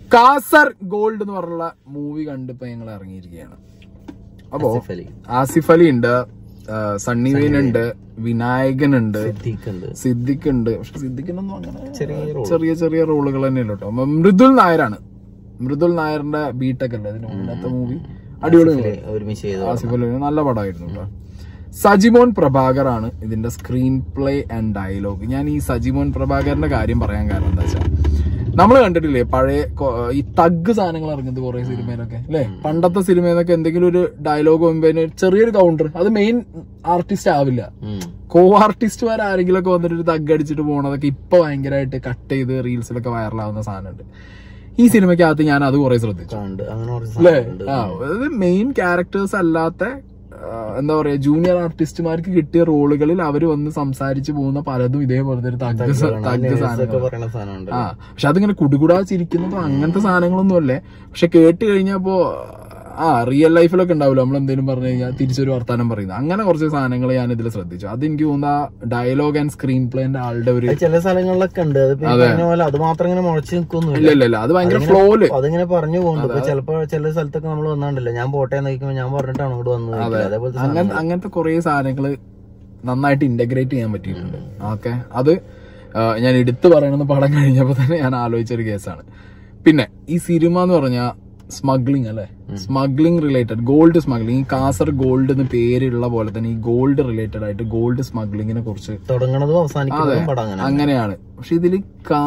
കാസർ gold എന്ന് പറഞ്ഞുള്ള movie കണ്ടിപ്പോ ഞങ്ങൾ ഇറങ്ങിയിരിക്കുകയാണ് അപ്പോ ആസിഫ് അലി ആസിഫ് അലി ഉണ്ട് ആ, സണ്ണി വെയിൻ ഉണ്ട് വിനായകൻ ഉണ്ട് സിദ്ദീഖ് ഉണ്ട് സിദ്ദിഖ് ഉണ്ട് പക്ഷെ സിദ്ദിഖിനൊന്നും അങ്ങനെ ചെറിയ role. ചെറിയ ചെറിയ റോളുകൾ തന്നെയല്ലോ കേട്ടോ മൃദുൽ നായരാണ് മൃദുൽ നായറിന്റെ ബീടെക് അല്ലേ അതിന് മുന്നത്തെ മൂവി അടിപൊളി ആസിഫ് അലി ഒരുമിച്ച് ചെയ്ത ആസിഫ് അലി നല്ല പടമായിരുന്നു കേട്ടോ സജിമോൻ പ്രഭാകർ ആണ് ഇതിന്റെ സ്ക്രീൻ പ്ലേ ആൻഡ് ഡയലോഗ് ഞാൻ ഈ സജിമോൻ പ്രഭാകറിന്റെ കാര്യം പറയാൻ കാരണം എന്താ വെച്ചാൽ നമ്മൾ കണ്ടിട്ടില്ലേ പഴയ കൊ- ഈ തഗ് സാധനങ്ങൾ ഇറങ്ങുന്നത് കുറെ സിനിമയിലൊക്കെ അല്ലെ പണ്ടത്തെ സിനിമയിലൊക്കെ എന്തെങ്കിലും ഒരു ഡയലോഗ് മുമ്പേന് ചെറിയൊരു കൗണ്ടർ അത് മെയിൻ ആർട്ടിസ്റ്റ് ആവില്ല ഉം. കോ ആർട്ടിസ്റ്റുമാർ ആരെങ്കിലും ഒക്കെ വന്നിട്ട് ഒരു തഗ് അടിച്ചിട്ട് പോണതൊക്കെ ഇപ്പൊ ഭയങ്കരമായിട്ട് കട്ട് ചെയ്ത് റീൽസിലൊക്കെ വൈറലാവുന്ന സാധനമുണ്ട് ഈ സിനിമയ്ക്കകത്ത് ഞാൻ അത് കുറെ ശ്രദ്ധിച്ചു കണ്ട് അങ്ങനെ കുറച്ച് അല്ലേ സാധനങ്ങളുണ്ട്. ആ അതായത് മെയിൻ ക്യാരക്ടേഴ്സ് അല്ലാത്ത ആ, എന്താ പറയാ ജൂനിയർ ആർട്ടിസ്റ്റുമാർക്ക് കിട്ടിയ റോളുകളിൽ അവര് വന്ന് സംസാരിച്ചു പോകുന്ന പലതും ഇതേപോലത്തെ ഒരു തഗ് സ- കാരണം തഗ് നേഴ്സ് ഒക്കെ സാധനങ്ങൾ പറയണ സാധനമുണ്ട് ആ പക്ഷെ അതിങ്ങനെ കുടുകുടാ ചിരിക്കുന്നതോ അങ്ങനത്തെ സാധനങ്ങളൊന്നും അല്ലേ പക്ഷെ കേട്ട് കഴിഞ്ഞപ്പോ ആ റിയൽ ലൈഫിലൊക്കെ ഉണ്ടാവില്ല നമ്മൾ എന്തെങ്കിലും പറഞ്ഞു കഴിഞ്ഞാൽ തിരിച്ചൊരു വർത്താനം പറയുന്നത് അങ്ങനെ കുറച്ച് സാധനങ്ങൾ ഞാൻ ഇതിൽ ശ്രദ്ധിച്ചു അത് എനിക്ക് തോന്നുന്നു ആ ഡയലോഗ് ആൻഡ് സ്ക്രീൻ പ്ലേന്റെ ആളുടെ ഒരു അത് ചില സ്ഥലങ്ങളിലൊക്കെ ഉണ്ട് അത് ഇപ്പൊ ഈ പറഞ്ഞ പോലെ അത് മാത്രം ഇങ്ങനെ മുളച്ച് ഇല്ല നിൽക്കൊന്നുമില്ല ഇല്ല ഇല്ല അത് ഭയങ്കര ഫ്ലോയില് അതിങ്ങനെ പറഞ്ഞു പോകുന്നുണ്ട് ഇപ്പൊ ചിലപ്പോ ചില സ്ഥലത്തൊക്കെ നമ്മൾ വന്നാണ്ടല്ലോ ഞാൻ പോട്ടെ നോക്കുമ്പോ ഞാൻ പറഞ്ഞിട്ടാണ് അങ്ങോട്ട് വന്നത് അതേപോലത്തെ അങ്ങനെ അങ്ങനത്തെ കുറെ സാധനങ്ങൾ നന്നായിട്ട് ഇന്റഗ്രേറ്റ് ചെയ്യാൻ പറ്റിയിട്ടുണ്ട് ഓക്കെ അത് ആ, ഞാൻ എടുത്തു പറയണമെന്ന് പടം കഴിഞ്ഞപ്പോൾ തന്നെ ഞാൻ ആലോചിച്ചൊരു കേസാണ് പിന്നെ ഈ സിനിമ എന്ന് പറഞ്ഞാൽ സ്മഗ്ലിംഗ് അല്ലെ സ്മഗ്ലിംഗ് റിലേറ്റഡ് ഗോൾഡ് സ്മഗ്ലിംഗ് ഈ കാസർ ഗോൾഡ് എന്ന് പേരുള്ള പോലെ തന്നെ ഈ ഗോൾഡ് റിലേറ്റഡ് ആയിട്ട് ഗോൾഡ് സ്മഗ്ലിങ്ങിനെ കുറിച്ച് തുടങ്ങണതും അവസാനിക്കുന്നതും പടം അങ്ങനെ അങ്ങനെയാണ് പക്ഷെ ഇതിൽ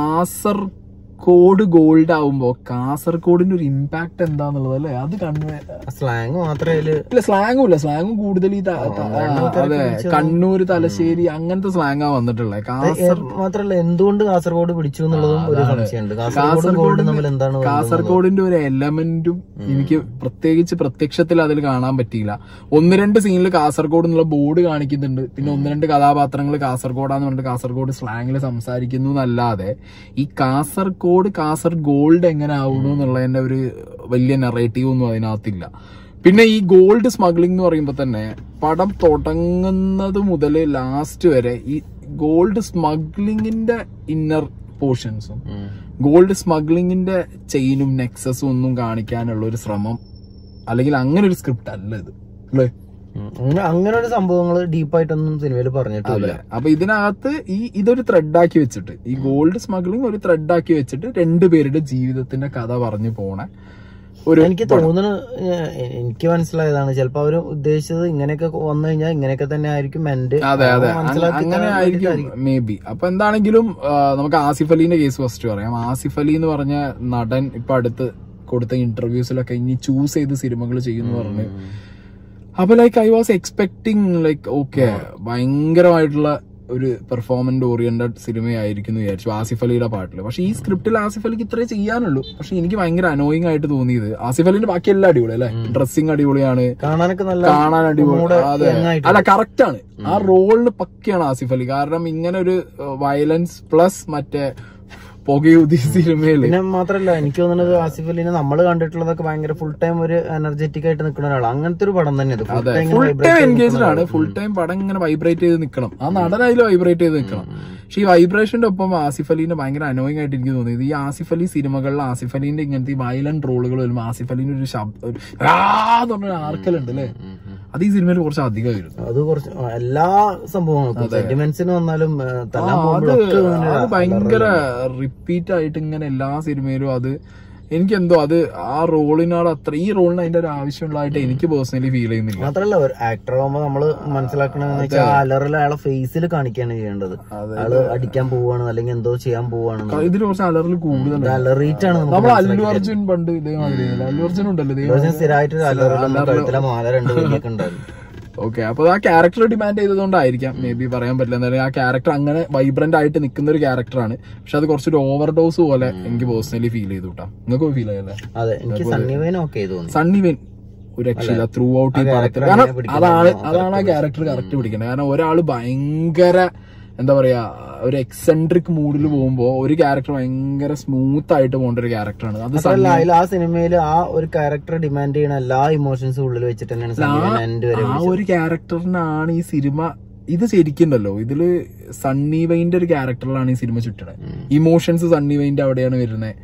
കാസർകോട് ഗോൾഡ് ആവുമ്പോ കാസർഗോഡിന്റെ ഒരു ഇമ്പാക്ട് എന്താന്നുള്ളത് അല്ലേ അത് കണ്ണു സ്ലാങ് മാത്രമേ അതില് ഇല്ല സ്ലാങ്ങും ഇല്ല സ്ലാങ്ങും കൂടുതൽ ഈ ത- ത- അതെ കണ്ണൂര് തലശ്ശേരി അങ്ങനത്തെ സ്ലാങ്ങാ വന്നിട്ടുള്ളത് കാസർ മാത്രല്ല എന്തുകൊണ്ട് കാസർഗോഡ് പിടിച്ചു എന്നുള്ളതും ഒരു സംശയമുണ്ട് കാസർഗോഡ് ഗോൾഡ് തമ്മിൽ എന്താണ് ബന്ധം? കാസർഗോഡിന്റെ ഒരു എലമെന്റും എനിക്ക് പ്രത്യേകിച്ച് പ്രത്യക്ഷത്തിൽ അതിൽ കാണാൻ പറ്റിയില്ല ഒന്ന് രണ്ട് സീനിൽ കാസർഗോഡ് എന്നുള്ള ബോർഡ് കാണിക്കുന്നുണ്ട് പിന്നെ ഒന്ന് രണ്ട് കഥാപാത്രങ്ങൾ കാസർഗോഡാന്ന് പറഞ്ഞിട്ട് കാസർഗോഡ് സ്ലാങ്ങിൽ സംസാരിക്കുന്നു എന്നല്ലാതെ ഈ കാസർഗോഡ് കാസർഗോൾഡ് എങ്ങനെ ആവുന്നു എന്നുള്ളതിന്റെ ഒരു വലിയ നെറേറ്റീവ് ഒന്നും അതിനകത്തില്ല പിന്നെ ഈ ഗോൾഡ് സ്മഗ്ലിംഗ് എന്ന് പറയുമ്പോൾ തന്നെ പടം തുടങ്ങുന്നത് മുതൽ ലാസ്റ്റ് വരെ ഈ ഗോൾഡ് സ്മഗ്ലിങ്ങിന്റെ ഇന്നർ പോർഷൻസും ഉം. ഗോൾഡ് സ്മഗ്ലിങ്ങിന്റെ ചെയിനും നെക്സസും ഒന്നും കാണിക്കാനുള്ള ഒരു ശ്രമം അല്ലെങ്കിൽ അങ്ങനെ ഒരു സ്ക്രിപ്റ്റ് അല്ല ഇത് അല്ലേ ഉം. അങ്ങനെ അങ്ങനെ ഒരു സംഭവങ്ങൾ ഡീപ്പായിട്ടൊന്നും സിനിമയിൽ പറഞ്ഞിട്ടില്ല അതെ അപ്പൊ ഇതിനകത്ത് ഈ ഇതൊരു ത്രെഡാക്കി വെച്ചിട്ട് ഈ ഗോൾഡ് സ്മഗ്ലിംഗ് ഒരു ത്രെഡാക്കി വെച്ചിട്ട് രണ്ടുപേരുടെ ജീവിതത്തിന്റെ കഥ പറഞ്ഞു പോണ ഒരു എനിക്ക് തോന്നുന്നു ഏഹ്, എനിക്ക് മനസ്സിലായതാണ് ചിലപ്പോ അവര് ഉദ്ദേശിച്ചത് ഇങ്ങനെയൊക്കെ വന്നു കഴിഞ്ഞാൽ ഇങ്ങനെയൊക്കെ തന്നെ ആയിരിക്കും മെന്റ് അതെ അതെ അങ്ങ- മനസ്സിലാക്കി അങ്ങനെ തരാൻ ആയിരിക്കും വേണ്ടിയിട്ടായിരിക്കും. മേ ബി അപ്പൊ എന്താണെങ്കിലും ആ, നമുക്ക് ആസിഫ് അലീന്റെ കേസ് ഫസ്റ്റ് പറയാം ആസിഫ് അലി എന്ന് പറഞ്ഞ നടൻ ഇപ്പൊ അടുത്ത് കൊടുത്ത ഇന്റർവ്യൂസിലൊക്കെ ഇനി ചൂസ് ചെയ്ത് സിനിമകൾ ചെയ്യുന്നു പറഞ്ഞ് അപ്പൊ like I was expecting like okay ഭയങ്കരമായിട്ടുള്ള ഒരു പെർഫോമൻസ് ഓറിയന്റഡ് സിനിമയായിരിക്കും എന്ന് വിചാരിച്ചു ആസിഫ് അലിയുടെ പാട്ടിൽ പക്ഷെ ഈ സ്ക്രിപ്റ്റിൽ ആസിഫ് അലിക്ക് ഇത്രേ ചെയ്യാനുള്ളൂ പക്ഷെ എനിക്ക് ഭയങ്കര അനോയിങ് ആയിട്ട് തോന്നിയത് ആസിഫ് അലിന്റെ ബാക്കി എല്ലാം അടിപൊളി അല്ലെ ഡ്രസ്സിങ് അടിപൊളിയാണ് കാണാനൊക്കെ നല്ല കാണാൻ അടിപൊളി നമ്മുടെ അതെ young ആയിട്ട് അല്ല കറക്റ്റ് ആണ് ആ റോളിന് പക്കയാണ് ആസിഫ് അലി കാരണം ഇങ്ങനെ ഒരു വയലൻസ് പ്ലസ് മറ്റേ പുകയുതി സിനിമയില് പിന്നെ മാത്രല്ല എനിക്ക് തോന്നുന്നത് ആസിഫ് അലിനെ നമ്മൾ കണ്ടിട്ടുള്ളതൊക്കെ ഭയങ്കര ഫുൾ ടൈം ഒരു എനർജറ്റിക് ആയിട്ട് നിൽക്കുന്ന ഒരാൾ അങ്ങനത്തെ ഒരു പടം തന്നെ ഫുൾ അതെ ടൈം ഫുൾ ടൈം എൻഗേജ്ഡ് ആണ് ഫുൾ ടൈം പടം ഇങ്ങനെ വൈബ്രേറ്റ് ചെയ്ത് നിൽക്കണം ആ നടൻ അതിൽ വൈബ്രേറ്റ് ചെയ്ത് നിൽക്കണം പക്ഷെ ഈ വൈബ്രേഷന്റെ ഒപ്പം ആസിഫ് അലീനെ ഭയങ്കര അനോയിങ് ആയിട്ട് എനിക്ക് തോന്നിയത് ഈ ആസിഫ് അലി സിനിമകളിൽ ആസിഫ് അലീന്റെ ഇങ്ങനത്തെ ഈ വയലന്റ് റോളുകൾ വരുമ്പോൾ ആസിഫ് അലീന്റെ ഒരു ശബ്ദം ഒരു ആ എന്ന് പറഞ്ഞ ആർക്കലുണ്ട് അല്ലേ അത് ഈ സിനിമയിൽ കുറച്ച് അധികമായിരുന്നു അത് കുറച്ച് ആ, എല്ലാ സംഭവങ്ങൾക്കും സെന്റിമെന്റ്സിന് വന്നാലും ആ, തല്ലാൻ അത് പോകുമ്പോഴൊക്കെ ഇങ്ങനെ അത് ഭയങ്കര റിപ്പീറ്റ് ആയിട്ട് ഇങ്ങനെ എല്ലാ സിനിമയിലും അത് എനിക്കെന്തോ അത് ആ റോളിനോട് അത്ര ഈ റോളിന് അതിന്റെ ഒരു ആവശ്യമുള്ളതായിട്ട് എനിക്ക് പേഴ്സണലി ഫീൽ ചെയ്യുന്നില്ല മാത്രല്ല ഒരു ആക്ടർ ആകുമ്പോ നമ്മള് മനസ്സിലാക്കണെന്ന് വെച്ചാൽ അലറിൽ അയാളെ ഫേസിൽ കാണിക്കുകയാണ് ചെയ്യേണ്ടത് ആള് അടിക്കാൻ പോവാണ് അല്ലെങ്കിൽ എന്തോ ചെയ്യാൻ പോവാണ് ഇതിൽ കുറച്ച് അലറിൽ കൂടുതലാണ് അലറിയിട്ടാണ് നമുക്ക് നമ്മൾ അല്ലു അർജുൻ പണ്ട് ഇതേമാതിരി അല്ലു അർജുൻ ഉണ്ടല്ലോ ഇതേ പക്ഷെ സ്ഥിരമായിട്ട് അലറിൽ കഴുത്തിലെ മാല രണ്ട് വലിയൊക്കെ ഉണ്ടായിരുന്നു ഓക്കെ അപ്പൊ ആ ക്യാരക്ടർ ഡിമാൻഡ് ചെയ്തതുകൊണ്ടായിരിക്കാം മേ ബി പറയാൻ പറ്റില്ല എന്തായാലും ആ ക്യാരക്ടർ അങ്ങനെ വൈബ്രന്റ് ആയിട്ട് നിൽക്കുന്ന ഒരു ക്യാരക്ടറാണ് പക്ഷെ അത് കുറച്ചൊരു ഓവർ ഡോസ് പോലെ എനിക്ക് പേഴ്സണലി ഫീൽ ചെയ്തു കേട്ടോ നിങ്ങൾക്ക് ഫീൽ ആയല്ലേ അതെ എനിക്ക് സണ്ണിവേനും ഒക്കെ തോന്നി സണ്ണി വെൻ ഒരു രക്ഷയില്ല ത്രൂ ഔട്ട് ഈ പടത്തിൽ character കാരണം അങ്ങനെ പിടിക്കണം. അതാണ് അതാണ് ആ ക്യാരക്ടർ കറക്റ്റ് പിടിക്കുന്നത് കാരണം ഒരാള് ഭയങ്കര എന്താ പറയാ ഒരു എക്സെൻട്രിക് മൂഡിൽ പോകുമ്പോ ഒരു ക്യാരക്ടർ ഭയങ്കര സ്മൂത്ത് ആയിട്ട് പോകേണ്ട ഒരു ക്യാരക്ടറാണ് അത് മാത്രല്ല അതിൽ ആ സിനിമയിൽ ആ ഒരു ക്യാരക്ടർ ഡിമാൻഡ് ചെയ്യുന്ന എല്ലാ ഇമോഷൻസും ഉള്ളിൽ വെച്ചിട്ട് തന്നെയാണ് സണ്ണിവേൻ എൻഡ് വരെ ആ ഒരു ക്യാരക്ടറിനാണ് ഈ സിനിമ ഇത് ശരിക്കുണ്ടല്ലോ ഇതില് സണ്ണി വൈന്റെ ഒരു ക്യാരക്ടറിലാണ് ഈ സിനിമ ചുറ്റണത് ഇമോഷൻസ് സണ്ണി വൈന്റെ അവിടെയാണ് വരുന്നത്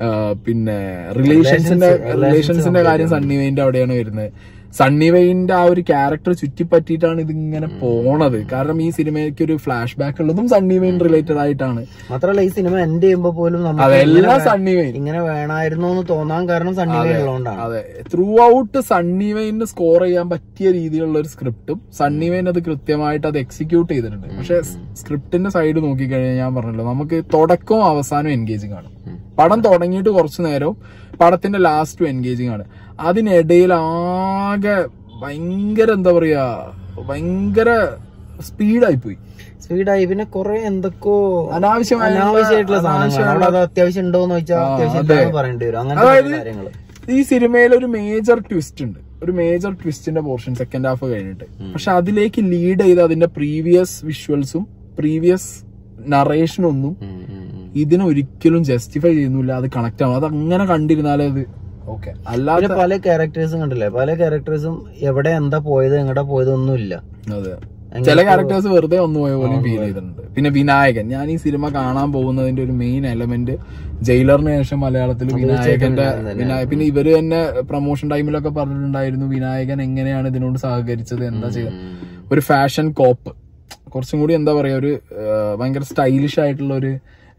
ആ, പിന്നെ റിലേഷൻസിന്റെ റിലേഷൻസിന്റെ കാര്യം സണ്ണി വെയിന്റെ അവിടെയാണ് വരുന്നത് സണ്ണി വെയിന്റെ ആ ഒരു ക്യാരക്ടർ ചുറ്റിപ്പറ്റിയിട്ടാണ് ഇതിങ്ങനെ പോണത് കാരണം ഈ സിനിമയ്ക്ക് ഒരു ഫ്ലാഷ് ബാക്ക് ഉള്ളതും സണ്ണി വെയിൻ റിലേറ്റഡ് ആയിട്ടാണ് മാത്രല്ല ഈ സിനിമ എൻഡ് ചെയ്യുമ്പോ പോലും നമുക്ക് അതെല്ലാം സണ്ണി വെയിൻ ഇങ്ങനെ വേണമായിരുന്നു എന്ന് തോന്നാൻ കാരണം സണ്ണി വെയിൻ ഉള്ളതുകൊണ്ടാണ് അതെ ത്രൂ ഔട്ട് സണ്ണി വെയിന് സ്കോർ ചെയ്യാൻ പറ്റിയ രീതിയിലുള്ള ഒരു സ്ക്രിപ്റ്റും സണ്ണി വെയിൻ അത് കൃത്യമായിട്ട് അത് എക്സിക്യൂട്ട് ചെയ്തിട്ടുണ്ട് പക്ഷെ സ്ക്രിപ്റ്റിന്റെ സൈഡ് നോക്കിക്കഴിഞ്ഞാൽ ഞാൻ പറഞ്ഞല്ലോ നമുക്ക് തുടക്കവും അവസാനവും എൻഗേജിങ് ആണ് പടം തുടങ്ങിയിട്ട് കുറച്ചു നേരവും പടത്തിന്റെ ലാസ്റ്റും എൻഗേജിങ് ആണ് അതിനിടയിൽ ആകെ ഭയങ്കര എന്താ പറയാ ഭയങ്കര സ്പീഡായി പോയി സ്പീഡായി പിന്നെ കുറെ എന്തൊക്കെയോ അനാവശ്യമായ അനാവശ്യമായിട്ടുള്ള സാധനങ്ങൾ അത് അത്യാവശ്യം ഉണ്ടോന്ന് ചോദിച്ചാൽ അത്യാവശ്യം ഇല്ലാന്ന് പറയേണ്ടി വരും അങ്ങനത്തെ കാര്യങ്ങള് ഈ സിനിമയിൽ ഒരു മേജർ ട്വിസ്റ്റ് ഉണ്ട് ഒരു മേജർ ട്വിസ്റ്റിന്റെ പോർഷൻ സെക്കൻഡ് ഹാഫ് കഴിഞ്ഞിട്ട് പക്ഷെ അതിലേക്ക് ലീഡ് ചെയ്ത അതിന്റെ പ്രീവിയസ് വിഷ്വൽസും പ്രീവിയസ് നറേഷനും ഒന്നും ഇതിനെ ഒരിക്കലും ജസ്റ്റിഫൈ ചെയ്യുന്നില്ല അത് കണക്ട് ആവും അത് അങ്ങനെ കണ്ടിരുന്നാലേ അത് ഓക്കെ അല്ലാതെ പിന്നെ പല ക്യാരക്ടേഴ്സും കണ്ടില്ലേ പല ക്യാരക്ടേഴ്സും എവിടെ എന്താ പോയത് എങ്ങടെ പോയത് ഒന്നുമില്ല അതെ ചില ക്യാരക്ടേഴ്സ് വെറുതെ ഒന്നു പോയ പോലും ഫീൽ ചെയ്തിട്ടുണ്ട് പിന്നെ വിനായകൻ ഞാൻ ഈ സിനിമ കാണാൻ പോകുന്നതിന്റെ ഒരു മെയിൻ എലമെന്റ് ജയിലറിന് ശേഷം മലയാളത്തിൽ വിനായകന്റെ വിനായ പിന്നെ ഇവര് തന്നെ പ്രൊമോഷൻ ടൈമിലൊക്കെ പറഞ്ഞിട്ടുണ്ടായിരുന്നു വിനായകൻ എങ്ങനെയാണ് ഇതിനോട് സഹകരിച്ചത് എന്താ ചെയ്തത് ഒരു ഫാഷൻ കോപ്പ് കുറച്ചും കൂടി എന്താ പറയാ ഒരു ആ, ഭയങ്കര സ്റ്റൈലിഷ് ആയിട്ടുള്ള ഒരു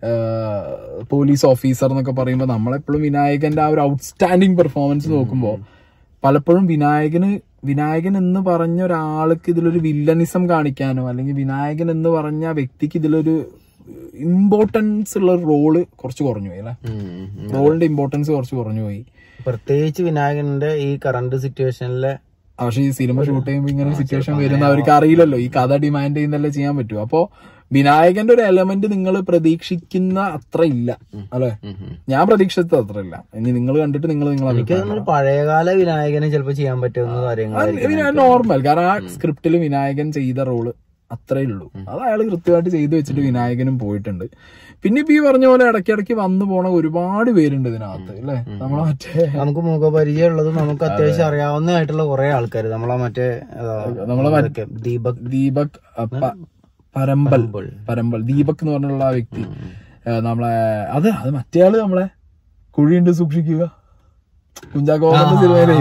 പോലീസ് ഓഫീസർ എന്നൊക്കെ പറയുമ്പോൾ നമ്മളെപ്പോഴും വിനായകന്റെ ആ ഒരു ഔട്ട്സ്റ്റാൻഡിങ് പെർഫോമൻസ് നോക്കുമ്പോൾ പലപ്പോഴും വിനായകന് വിനായകൻ എന്ന് പറഞ്ഞ ഒരാൾക്ക് ഇതിലൊരു വില്ലനിസം കാണിക്കാനോ അല്ലെങ്കിൽ വിനായകൻ എന്ന് പറഞ്ഞ ആ വ്യക്തിക്ക് ഇതിലൊരു ഇമ്പോർട്ടൻസ് ഉള്ള റോള് കുറച്ച് കുറഞ്ഞു പോയി അല്ലെ റോളിന്റെ ഇമ്പോർട്ടൻസ് കുറച്ച് കുറഞ്ഞു പോയി പ്രത്യേകിച്ച് വിനായകന്റെ ഈ കറണ്ട് സിറ്റുവേഷനിലെ ആ, പക്ഷെ ഈ സിനിമ ഷൂട്ട് ചെയ്യുമ്പോൾ ഇങ്ങനെ സിറ്റുവേഷൻ വരുന്ന അവർക്ക് അറിയില്ലല്ലോ ഈ കഥ ഡിമാൻഡ് ചെയ്യുന്നല്ലേ ചെയ്യാൻ പറ്റൂ അപ്പോ വിനായകന്റെ ഒരു എലമെന്റ് നിങ്ങൾ പ്രതീക്ഷിക്കുന്ന അത്ര ഇല്ല അല്ലെ ഞാൻ പ്രതീക്ഷിച്ചത് അത്ര ഇല്ല ഇനി നിങ്ങൾ കണ്ടിട്ട് നിങ്ങൾ നിങ്ങൾ എനിക്ക് തോന്നുന്നു പഴയകാല വിനായകനെ ചിലപ്പോ ചെയ്യാൻ പറ്റുന്ന കാര്യങ്ങൾ നോർമൽ കാരണം ആ സ്ക്രിപ്റ്റിൽ വിനായകൻ ചെയ്ത റോള് അത്രേ ഉള്ളൂ അത് അയാൾ കൃത്യമായിട്ട് ചെയ്തു വെച്ചിട്ട് വിനായകനും പോയിട്ടുണ്ട് പിന്നെ ഇപ്പൊ ഈ പറഞ്ഞ പോലെ ഇടയ്ക്കിടയ്ക്ക് വന്നു പോണ ഒരുപാട് പേരുണ്ട് ഇതിനകത്ത് അല്ലെ നമ്മളെ മറ്റേ നമുക്ക് മുഖപരിചയം ഉള്ളതും നമുക്ക് അത്യാവശ്യം അറിയാവുന്നതായിട്ടുള്ള കുറെ ആൾക്കാർ നമ്മളെ മറ്റേ ആ, നമ്മളെ മറ്റേ ഇതൊക്കെ ദീപക് ദീപക് അ, പ- പരമ്പൽ പരമ്പൽ ദീപക് എന്ന് പറഞ്ഞുള്ള ആ വ്യക്തി ഏ, നമ്മളെ അത് അത് മറ്റേ ആള് നമ്മളെ കുഴിയുണ്ട് സൂക്ഷിക്കുക കുഞ്ചാക്കോന്റെ സിനിമയില്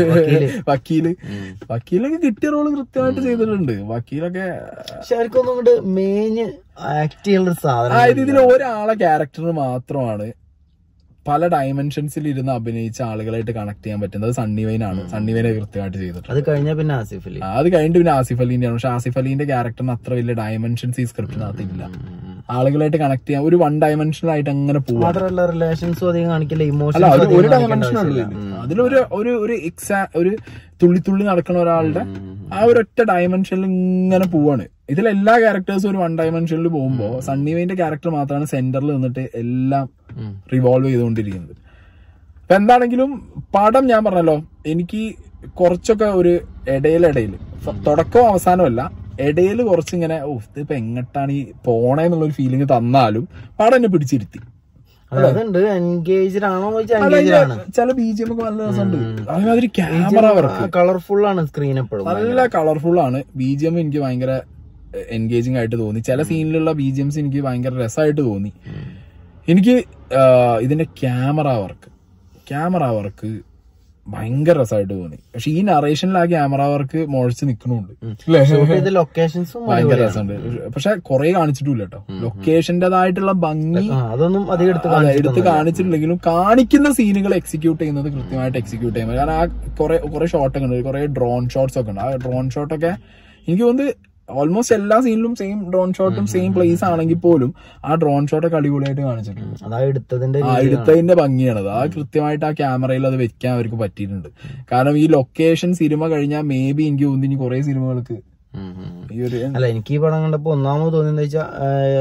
വക്കീല് വക്കീലൊക്കെ കിട്ടിയ റോള് കൃത്യമായിട്ട് ചെയ്തിട്ടുണ്ട് വക്കീലൊക്കെ പക്ഷെ അവർക്കൊന്നും കൊണ്ട് മേഞ്ഞ് ആക്ട് ചെയ്യുന്ന ഒരു സാധനം അതായത് ഇതിൽ ഒരാളെ ക്യാരക്ടറിന് മാത്രമാണ് പല ഡയമെൻഷൻസിൽ ഇരുന്ന് അഭിനയിച്ച ആളുകളായിട്ട് കണക്ട് ചെയ്യാൻ പറ്റുന്നത് സണ്ണി വൈനാണ് സണ്ണി വൈനെ കൃത്യമായിട്ട് ചെയ്തിട്ടുണ്ട് അത് കഴിഞ്ഞ പിന്നെ ആസിഫ് അലി ആ, അത് കഴിഞ്ഞിട്ട് പിന്നെ ആസിഫ് അലീന്റെ ആണ് പക്ഷെ ആസിഫ് അലീന്റെ ക്യാരക്ടറിന് അത്ര വലിയ ഡയമെൻഷൻസ് ഈ സ്ക്രിപ്റ്റിനകത്ത് ഇല്ല ആളുകളായിട്ട് കണക്ട് ചെയ്യാൻ ഒരു വൺ ഡയമെൻഷനൽ ആയിട്ട് അങ്ങനെ പോവാ മാത്രമല്ല റിലേഷൻസും അധികം കാണിക്കില്ല അല്ല ഇമോഷൻസ് ഒരു അധികം ഒരു കാണിക്കേണ്ട ഡയമെൻഷൻ ഉള്ളൂ ആവശ്യമില്ല. ഉം. അതിലൊരു ഒരു ഒരു എക്സാ ഒരു തുള്ളി തുള്ളി നടക്കുന്ന ഒരാളുടെ ആ ഒരൊറ്റ ഡയമെൻഷനിൽ ഇങ്ങനെ പോവാണ് ഇതിൽ എല്ലാ ക്യാരക്ടേഴ്സും ഒരു വൺ ഡയമെൻഷനിൽ പോകുമ്പോൾ സണ്ണി വെയിന്റെ ക്യാരക്ടർ മാത്രമാണ് സെന്ററിൽ നിന്നിട്ട് എല്ലാം ഉം. റിവോൾവ് ചെയ്തുകൊണ്ടിരിക്കുന്നത് അപ്പൊ എന്താണെങ്കിലും പടം ഞാൻ പറഞ്ഞല്ലോ എനിക്ക് കുറച്ചൊക്കെ ഒരു ഇടയിലിടയിൽ തുടക്കവും അവസാനമല്ല ഇടയിൽ കുറച്ചിങ്ങനെ ഓ ഇതിപ്പോ എങ്ങട്ടാണ് ഈ പോണേന്നുള്ളൊരു ഫീലിംഗ് തന്നാലും പടം എന്നെ പിടിച്ചിരുത്തി അത് അതുണ്ട് എൻഗേജ്ഡ് ആണോ ചോദിച്ചാൽ അല്ല, എൻഗേജ്ഡ് ആണ് ഇതില് ചില ബി ജി എം ഒക്കെ നല്ല രസമുണ്ട് അതേമാതിരി ക്യാമറ വർക്ക് കളർഫുൾ ആണ് സ്ക്രീൻ എപ്പോഴും നല്ല കളർഫുൾ ആണ് ബി ജി എം എനിക്ക് ഭയങ്കര എൻഗേജിങ് ആയിട്ട് തോന്നി ചില സീനിലുള്ള ബി ജി എംസ് എനിക്ക് ഭയങ്കര രസമായിട്ട് തോന്നി എനിക്ക് ആ, ഇതിന്റെ ക്യാമറ വർക്ക് ക്യാമറ വർക്ക് ഭയങ്കര രസമായിട്ട് തോന്നി പക്ഷെ ഈ നറേഷനിൽ ആ ക്യാമറ വർക്ക് മുഴച്ച് നിൽക്കണുണ്ട് അല്ലേ ഷൂട്ട് ചെയ്ത ലൊക്കേഷൻസും ഭയങ്കര രസമുണ്ട് പക്ഷെ കുറെ കാണിച്ചിട്ടില്ല കേട്ടോ ലൊക്കേഷന്റേതായിട്ടുള്ള ഭംഗി അതൊന്നും അധികം എടുത്ത് അതെ, എടുത്ത് കാണിച്ചിട്ടില്ലെങ്കിലും കാണിക്കുന്ന സീനുകൾ എക്സിക്യൂട്ട് ചെയ്യുന്നത് കൃത്യമായിട്ട് എക്സിക്യൂട്ട് ചെയ്യാൻ പറ്റും കാരണം ആ കുറെ കുറെ ഷോട്ട് ഒക്കെ ഉണ്ട് കുറെ ഡ്രോൺ ഷോട്ട്സ് ഒക്കെ ഉണ്ട് ആ ഡ്രോൺ ഷോട്ട് ഒക്കെ എനിക്ക് തോന്നുന്നു ഓൾമോസ്റ്റ് എല്ലാ സീനിലും സെയിം ഡ്രോൺ ഷോട്ടും സെയിം പ്ലേസ് ആണെങ്കിൽ പോലും ആ ഡ്രോൺ ഷോട്ടൊക്കെ അടിപൊളിയായിട്ട് കാണിച്ചിട്ടുണ്ട് അതാ എടുത്തതിന്റെ ആ എടുത്തതിന്റെ ഭംഗിയാണത് ആ കൃത്യമായിട്ട് ആ ക്യാമറയിൽ അത് വെക്കാൻ അവർക്ക് പറ്റിയിട്ടുണ്ട് കാരണം ഈ ലൊക്കേഷൻ സിനിമ കഴിഞ്ഞാൽ മേ ബി എനിക്ക് തോന്നുന്നു ഇനി കുറെ സിനിമകൾക്ക് ഉം, ഉം. ഈ ഒരു അല്ല എനിക്ക് ഈ പടം കണ്ടപ്പോ ഒന്നാമത് തോന്നിയെന്ന് വെച്ചാൽ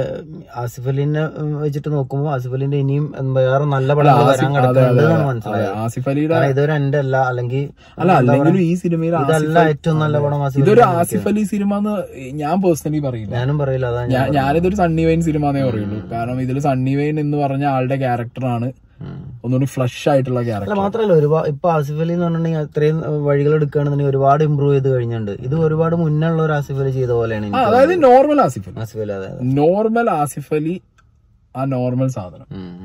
ആസിഫ് അലിനെ ഉം, വെച്ചിട്ട് നോക്കുമ്പോ ആസിഫ് അലിന്റെ ഇനിയും ഉം, വേറെ നല്ല പടങ്ങൾ വരാൻ കിടക്കുന്നുണ്ട് എന്നാണ് മനസ്സിലായത് ആസിഫ് അലിയുടെ കാരണം ഇതൊരു എന്റെ അല്ല അല്ലെങ്കിൽ അല്ല അല്ലെങ്കിലും ഈ സിനിമയിൽ ഇതല്ല ഏറ്റവും നല്ല പടം ആസിഫ് ഇതൊരു അലി ആസിഫ് അലി സിനിമ എന്ന് ഞാൻ പേഴ്സണലി പറയില്ല ഞാനും പറയില്ല അതാ ഞാൻ ഞാൻ ഞാനിതൊരു സണ്ണി വൈൻ സിനിമ എന്നേ പറയുള്ളൂ കാരണം ഇതിൽ സണ്ണി വൈൻ എന്ന് പറഞ്ഞ ആളുടെ ക്യാരക്ടറാണ് ഉം. ഒന്നുകൂടി ഫ്ലഷ് ആയിട്ടുള്ള അല്ല ക്യാരക്ടർ മാത്രല്ല ഒരുപാട് ഇപ്പൊ ആസിഫ് അലി എന്ന് പറഞ്ഞിട്ടുണ്ടെങ്കിൽ അത്രയും വഴികൾ എടുക്കുകയാണെന്നുണ്ടെങ്കിൽ ഒരുപാട് ഇമ്പ്രൂവ് ചെയ്ത് കഴിഞ്ഞിട്ടുണ്ട് ഇത് ഒരുപാട് മുന്നേ ഉള്ള ഒരു ആസിഫ് അലി ചെയ്ത പോലെയാണ് എനിക്ക് അതായത് നോർമൽ ആസിഫ് അലി ആസിഫ് അലി അതെ അതെ നോർമൽ ആസിഫ് അലി ആ നോർമൽ സാധനം ഉം, ഉം.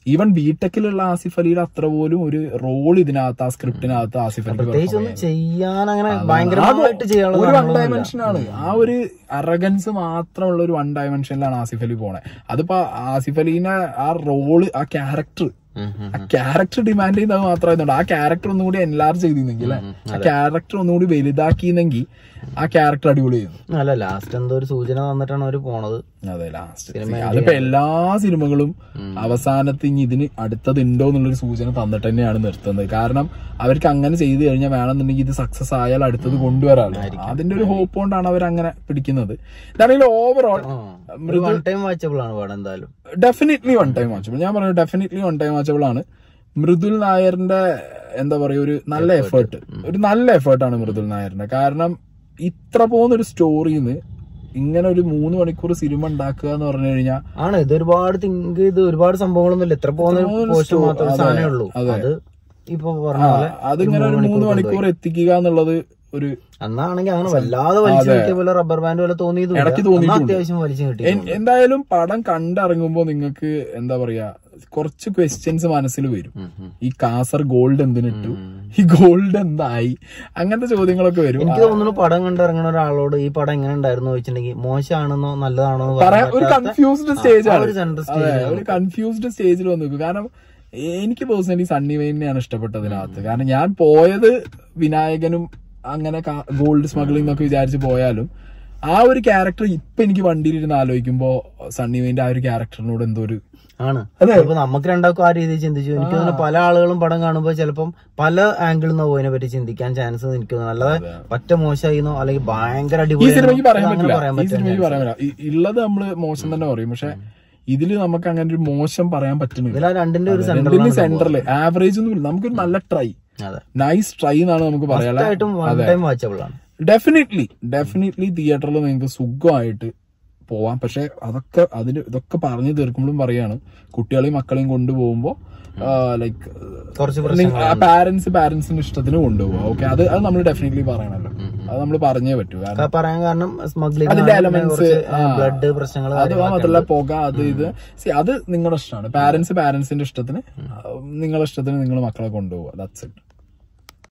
ഈവൻ ബിടെക്കിലുള്ള ആസിഫ് അലിയുടെ അത്ര പോലും ഒരു റോൾ ഇതിനകത്ത് ആ സ്ക്രിപ്റ്റിനകത്ത് ആസിഫ് അലിക്ക് പ്രത്യേകിച്ച് perform ഒന്നും ചെയ്യാൻ അങ്ങനെ അത് ഭയങ്കരമായിട്ട് ചെയ്യാനുള്ള ഒരു വൺ സാധനങ്ങളൊന്നുമില്ല. ഡയമെൻഷൻ ആണ് ആ ഒരു അറഗൻസ് മാത്രമുള്ള ഒരു വൺ ഡയമെൻഷനിലാണ് ആസിഫ് അലി പോണേ അതിപ്പോ ആസിഫ് അലീനെ ആ റോള് ആ ക്യാരക്ടർ ഉം, ഉം. ആ ക്യാരക്ടർ ഡിമാൻഡ് ചെയ്യുന്നത് മാത്രമായിരുന്നു ആ ക്യാരക്ടർ ഒന്നുകൂടി എൻലാർജ് ചെയ്തിരുന്നെങ്കിൽ ആ ക്യാരക്ടർ ഒന്നുകൂടി വലുതാക്കിയെങ്കിൽ ആ ക്യാരക്ടർ അടിപൊളിയായിരുന്നു അല്ല ലാസ്റ്റ് എന്തോ ഒരു സൂചന തന്നിട്ടാണ് അവര് പോണത് അതെ ലാസ്റ്റ് അതിപ്പോ എല്ലാ സിനിമകളും അവസാനത്ത് ഇനി ഇതിന് അടുത്തത് ഉണ്ടോ എന്നുള്ളൊരു സൂചന തന്നിട്ട് തന്നെയാണ് നിർത്തുന്നത് കാരണം അവർക്ക് അങ്ങനെ ചെയ്തു കഴിഞ്ഞാൽ വേണമെന്നുണ്ടെങ്കിൽ ഇത് സക്സസ് ആയാൽ അടുത്തത് കൊണ്ടുവരാമല്ലോ അതിന്റെ ഒരു ഹോപ്പ് കൊണ്ടാണ് അവർ അങ്ങനെ പിടിക്കുന്നത് ഇതാണെങ്കിൽ ഓവറോൾ ഒരു വൺ ടൈം വാച്ചബിൾ ആണ് പടം എന്തായാലും ഡെഫിനറ്റ്ലി വൺ ടൈം വാച്ചബിൾ ഞാൻ പറഞ്ഞു ഡെഫിനറ്റ്ലി വൺ ടൈം വാച്ചബിൾ ആണ് മൃദുൽ നായറിന്റെ എന്താ പറയുക ഒരു നല്ല എഫേർട്ട് ഒരു നല്ല എഫേർട്ടാണ് മൃദുൽ നായറിന്റെ കാരണം ഇത്ര പോകുന്നൊരു സ്റ്റോറിന്ന് ഇങ്ങനെ ഒരു മൂന്ന് മണിക്കൂർ സിനിമ ഉണ്ടാക്കുക എന്ന് പറഞ്ഞു കഴിഞ്ഞാൽ ആണ് ഇത് ഒരുപാട് തിങ്ക് ചെയ്ത് ഒരുപാട് സംഭവങ്ങളൊന്നും ഇല്ല എത്ര പോകുന്ന പോകുന്ന പോസ്റ്റ് sto- മാത്രമേ അതെ, സാധനമേ ഉള്ളൂ അതെ. അത് ഇപ്പൊ പറഞ്ഞ പോലെ അതിങ്ങനെ ഒരു മൂന്ന് മണിക്കൂർ എത്തിക്കുക എന്നുള്ളത് ഒരു അന്നാണെങ്കിൽ അങ്ങനെ വല്ലാതെ വലിച്ചു കിട്ടിയ പോലെ റബ്ബർ ബാൻഡ് പോലെ തോന്നിയതും ഇടയ്ക്ക് തോന്നിയിട്ടുണ്ട്. അത്യാവശ്യം വലിച്ചു കിട്ടി എൻ- എന്തായാലും പടം കണ്ടിറങ്ങുമ്പോ നിങ്ങൾക്ക് എന്താ പറയാ കുറച്ച് ക്വസ്റ്റ്യൻസ് മനസ്സിൽ വരും ഈ കാസർ ഗോൾഡ് എന്തിനിട്ടു ഈ ഗോൾഡ് എന്തായി അങ്ങനത്തെ ചോദ്യങ്ങളൊക്കെ വരും എനിക്ക് തോന്നുന്നു പടം കണ്ടിറങ്ങുന്ന ഒരാളോട് ഈ പടം എങ്ങനെ ഉണ്ടായിരുന്നു ചോദിച്ചിട്ടുണ്ടെങ്കിൽ മോശമാണെന്നോ നല്ലതാണോ എന്ന് പറയാൻ ഒരു പറ്റാത്ത കൺഫ്യൂസ്ഡ് സ്റ്റേജ് ആ ആണ് ഒരു സെൻട്രൽ അതെ സ്റ്റേജ് ഒരു കൺഫ്യൂസ്ഡ് സ്റ്റേജിൽ വന്നു നിൽക്കും കാരണം എനിക്ക് പേഴ്സണലി സണ്ണി വെയിനെയാണ് ഇഷ്ടപ്പെട്ടതിനകത്ത് കാരണം ഞാൻ പോയത് വിനായകനും അങ്ങനെ ഗോൾഡ് സ്മഗ്ലിംഗ് എന്നൊക്കെ വിചാരിച്ച് പോയാലും ആ ഒരു ക്യാരക്ടർ ഇപ്പൊ എനിക്ക് വണ്ടിയിലിരുന്ന് ആലോചിക്കുമ്പോ സണ്ണി വെയിന്റെ ആ ഒരു ക്യാരക്ടറിനോട് എന്തോ ഒരു ആണ് അതെ. അപ്പൊ നമുക്ക് രണ്ടാൾക്കും ആ രീതിയിൽ ചിന്തിച്ചു എനിക്ക് തോന്നുന്നു പല ആളുകളും പടം കാണുമ്പോൾ ചിലപ്പം പല ആംഗിളിൽ നിന്നോ അതിനെ പറ്റി ചിന്തിക്കാൻ ചാൻസ് എനിക്ക് തോന്നുന്നു അല്ലാതെ പറ്റ മോശമായിന്നോ അല്ലെങ്കിൽ ഭയങ്കര ഈ അടിപൊളി സിനിമയ്ക്ക് പറയാൻ പറ്റില്ല പറയാൻ ഈ പറ്റില്ല സിനിമയ്ക്ക് പറയാൻ പറ്റില്ല ഈ- ഉള്ളത് നമ്മള് മോശം തന്നെ പറയും പക്ഷെ ഇതില് നമുക്ക് അങ്ങനെ ഒരു മോശം പറയാൻ പറ്റുന്നില്ല ഇതിൽ ആ രണ്ടിന്റെ ഒരു രണ്ടിന് സെന്റർ സെന്ററില് ആവറേജ് ഒന്നും ഇല്ല നമുക്കൊരു നല്ല ട്രൈ അതെ നൈസ് ട്രൈ എന്നാണ് നമുക്ക് പറയാൻ ആയിട്ടും വൺ ടൈം വാച്ചബിൾ ആണ് ഡെഫിനറ്റ്ലി ഡെഫിനറ്റ്ലി തിയേറ്ററിൽ നിങ്ങൾക്ക് സുഖമായിട്ട് പോവാം പക്ഷെ അതൊക്കെ അതിന് ഇതൊക്കെ പറഞ്ഞു തീർക്കുമ്പോഴും പറയാണ് കുട്ടികളെയും മക്കളെയും കൊണ്ടുപോകുമ്പോ ലൈക്ക് കുറച്ച് പ്രശ്നങ്ങൾ പാരന്റ്സ് പാരന്റ്സിന്റെ ഇഷ്ടത്തിന് കൊണ്ടുപോകുക ഓക്കെ അത് അത് നമ്മൾ ഡെഫിനറ്റ്ലി പറയണല്ലോ അത് നമ്മൾ പറഞ്ഞേ പറ്റൂ കാരണം പറയാൻ കാരണം സ്മഗ്ലിംഗ് അതിന്റെ elements, ആ. ബ്ലഡ് പ്രശ്നങ്ങൾ അത് മാത്രമല്ല പുക അത് ഇത് See, അത് നിങ്ങളുടെ ഇഷ്ടമാണ് പാരന്റ്സ് പാരന്റ്സിന്റെ ഇഷ്ടത്തിന് നിങ്ങളുടെ ഇഷ്ടത്തിന് നിങ്ങൾ മക്കളെ കൊണ്ടുപോകുക ദാറ്റ്സ് ഇറ്റ്